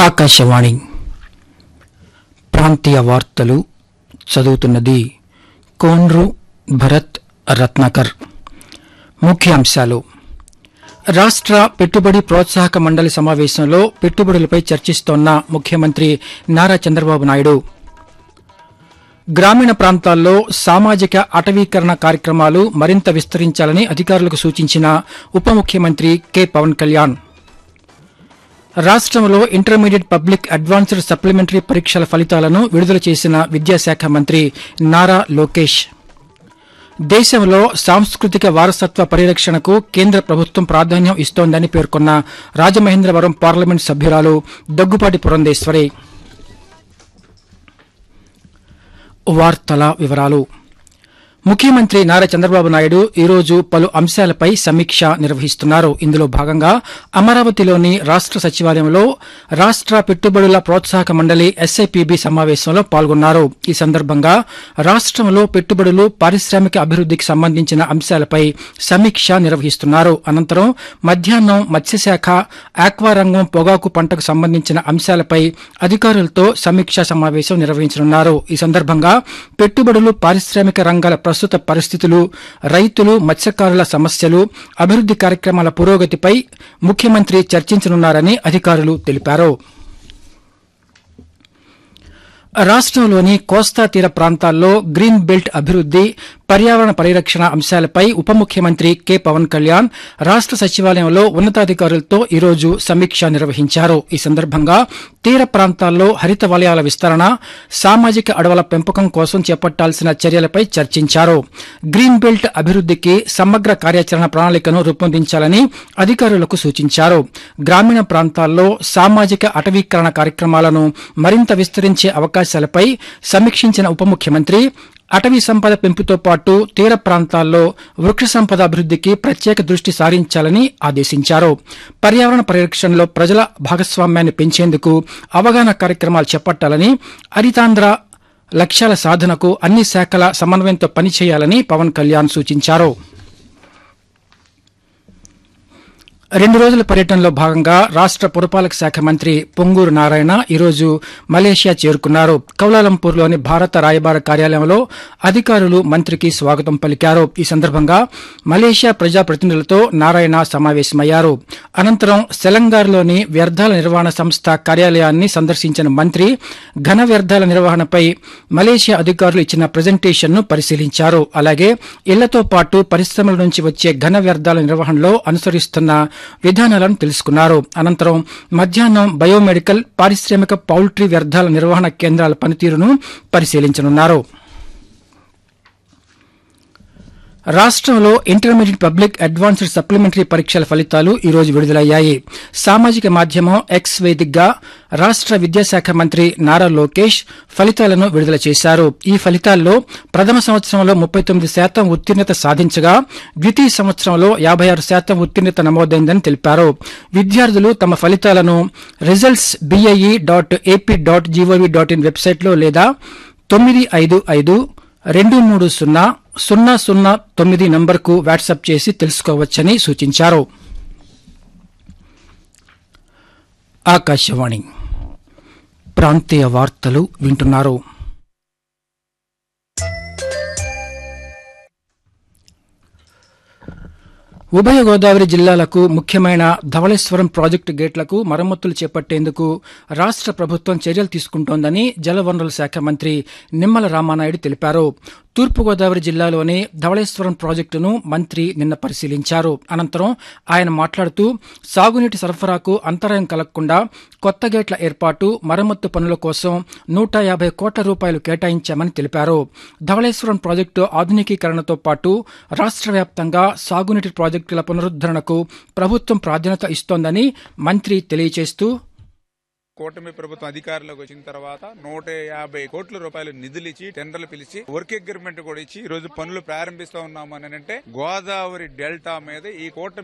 ఆకాశవాణి ప్రాంతీయ వార్తలు చదువుతున్నది కోన్రు భరత్ రత్నాకర్ ముఖ్యాంశాలు రాష్ట్ర పెట్టుబడి ప్రోత్సాహక మండలి సమావేశంలో పెట్టుబడులపై చర్చిస్తోన్న ముఖ్యమంత్రి నారా చంద్రబాబు నాయుడు గ్రామీణ ప్రాంతాల్లో సామాజిక అటవీకరణ కార్యక్రమాలు మరింత విస్తరించాలని అధికారులకు సూచించిన ఉప ముఖ్యమంత్రి కె పవన్ కళ్యాణ్ రాష్ట్రంలో ఇంటర్మీడియట్ పబ్లిక్ అడ్వాన్స్డ్ సప్లిమెంటరీ పరీక్షల ఫలితాలను విడుదల చేసిన విద్యాశాఖ మంత్రి నారా లోకేష్ దేశంలో సాంస్కృతిక వారసత్వ పరిరక్షణకు కేంద్ర ప్రభుత్వం ప్రాధాన్యం ఇస్తోందని పేర్కొన్న రాజమహేంద్రవరం పార్లమెంట్ సభ్యురాలు దగ్గుపాటి పురంధేశ్వరి వార్తల వివరాలు ముఖ్యమంత్రి నారా చంద్రబాబు నాయుడు ఈరోజు పలు అంశాలపై సమీక్ష నిర్వహిస్తున్నారు ఇందులో భాగంగా అమరావతిలోని రాష్ట సచివాలయంలో రాష్ట పెట్టుబడుల ప్రోత్సాహక మండలి ఎస్ఐపిబి సమావేశంలో పాల్గొన్నారు ఈ సందర్భంగా రాష్ట్రంలో పెట్టుబడులు పారిశ్రామిక అభివృద్ధికి సంబంధించిన అంశాలపై సమీక్ష నిర్వహిస్తున్నారు అనంతరం మధ్యాహ్నం మత్స్యశాఖ ఆక్వా రంగం పొగాకు పంటకు సంబంధించిన అంశాలపై అధికారులతో సమీక్షా సమావేశం నిర్వహించనున్నారు ఈ సందర్భంగా పెట్టుబడులు పారిశ్రామిక రంగాల ప్రస్తుత పరిస్థితులు రైతులు మత్స్యకారుల సమస్యలు అభివృద్ది కార్యక్రమాల పురోగతిపై ముఖ్యమంత్రి చర్చించనున్నారని అధికారులు తెలిపారు రాష్ట్రంలోని కోస్తా తీర ప్రాంతాల్లో గ్రీన్ బెల్ట్ అభివృద్ది పర్యావరణ పరిరక్షణ అంశాలపై ఉప ముఖ్యమంత్రి కె పవన్ కళ్యాణ్ రాష్ట సచివాలయంలో ఉన్నతాధికారులతో ఈరోజు సమీక్ష నిర్వహించారు ఈ సందర్భంగా తీర ప్రాంతాల్లో హరిత వలయాల విస్తరణ సామాజిక అడవుల పెంపకం కోసం చేపట్టాల్సిన చర్యలపై చర్చించారు గ్రీన్ బెల్ట్ అభివృద్దికి సమగ్ర కార్యాచరణ ప్రణాళికను రూపొందించాలని అధికారులకు సూచించారు గ్రామీణ ప్రాంతాల్లో సామాజిక అటవీకరణ కార్యక్రమాలను మరింత విస్తరించే అవకాశాలపై సమీక్షించిన ఉప ముఖ్యమంత్రి అటవీ సంపద పెంపుతో పాటు తీర ప్రాంతాల్లో వృక్ష సంపద అభివృద్దికి ప్రత్యేక దృష్టి సారించాలని ఆదేశించారు పర్యావరణ పరిరక్షణలో ప్రజల భాగస్వామ్యాన్ని పెంచేందుకు అవగాహన కార్యక్రమాలు చేపట్టాలని హరితాంధ్ర లక్ష్యాల సాధనకు అన్ని శాఖల సమన్వయంతో పనిచేయాలని పవన్ కళ్యాణ్ సూచించారు రెండు రోజుల పర్యటనలో భాగంగా రాష్ట పురపాలక శాఖ మంత్రి పొంగూరు నారాయణ ఈరోజు మలేషియా చేరుకున్నారు కౌలాలంపూర్లోని భారత రాయబార కార్యాలయంలో అధికారులు మంత్రికి స్వాగతం పలికారు ఈ సందర్భంగా మలేషియా ప్రజాప్రతినిధులతో నారాయణ సమావేశమయ్యారు అనంతరం సెలంగార్లోని వ్యర్థాల నిర్వహణ సంస్థ కార్యాలయాన్ని సందర్శించిన మంత్రి ఘన వ్యర్థాల నిర్వహణపై మలేషియా అధికారులు ఇచ్చిన ప్రజెంటేషన్ను పరిశీలించారు అలాగే ఇళ్లతో పాటు పరిశ్రమల నుంచి వచ్చే ఘన వ్యర్థాల నిర్వహణలో అనుసరిస్తున్న విధానాలను తెలుసుకున్నారు అనంతరం మధ్యాహ్నం బయోమెడికల్ పారిశ్రామిక పౌల్ట్రీ వ్యర్థాల నిర్వహణ కేంద్రాల పనితీరును పరిశీలించనున్నారు రాష్ట్రంలో ఇంటర్మీడియట్ పబ్లిక్ అడ్వాన్స్డ్ సప్లిమెంటరీ పరీక్షల ఫలితాలు ఈ రోజు విడుదలయ్యాయి సామాజిక మాధ్యమం ఎక్స్ వేదికగా రాష్ట విద్యాశాఖ మంత్రి నారా లోకేష్ ఫలితాలను విడుదల చేశారు ఈ ఫలితాల్లో ప్రథమ సంవత్సరంలో ముప్పై తొమ్మిది శాతం ఉత్తీర్ణత సాధించగా ద్వితీయ సంవత్సరంలో యాభై ఆరు శాతం ఉత్తీర్ణత నమోదైందని తెలిపారు విద్యార్థులు తమ ఫలితాలను results BIE dot AP dot GOV dot in వెబ్సైట్లో లేదా తొమ్మిది ఐదు ఐదు రెండు మూడు సున్నా సున్నా సున్నా తొమ్మిది నంబర్కు వాట్సాప్ చేసి తెలుసుకోవచ్చని సూచించారు ఆకాశవాణి ప్రాంతీయ వార్తలు వింటున్నారు ఉభయ గోదావరి జిల్లాలకు ముఖ్యమైన ధవళేశ్వరం ప్రాజెక్టు గేట్లకు మరమ్మతులు చేపట్టేందుకు రాష్ట ప్రభుత్వం చర్యలు తీసుకుంటోందని జలవనరుల శాఖ మంత్రి నిమ్మల రామానాయుడు తెలిపారు తూర్పుగోదావరి జిల్లాలోని ధవళేశ్వరం ప్రాజెక్టును మంత్రి నిన్న పరిశీలించారు అనంతరం ఆయన మాట్లాడుతూ సాగునీటి సరఫరాకు అంతరాయం కలగకుండా కొత్త గేట్ల ఏర్పాటు మరమ్మత్తు పనుల కోసం నూట యాభై కోట్ల రూపాయలు కేటాయించామని తెలిపారు ధవళేశ్వరం ప్రాజెక్టు ఆధునికీకరణతో పాటు రాష్ట్ర వ్యాప్తంగా సాగునీటి ప్రాజెక్టుల పునరుద్దరణకు ప్రభుత్వం ప్రాధాన్యత ఇస్తోందని మంత్రి తెలియజేస్తూ కూటమి ప్రభుత్వం అధికారంలోకి వచ్చిన తర్వాత నూట యాభై కోట్ల రూపాయలు నిధులు ఇచ్చి టెండర్లు పిలిచి వర్క్ అగ్రిమెంట్ కూడా ఇచ్చి ఈ రోజు పనులు ప్రారంభిస్తా ఉన్నామని అంటే గోదావరి డెల్టా మీద ఈ కూటమి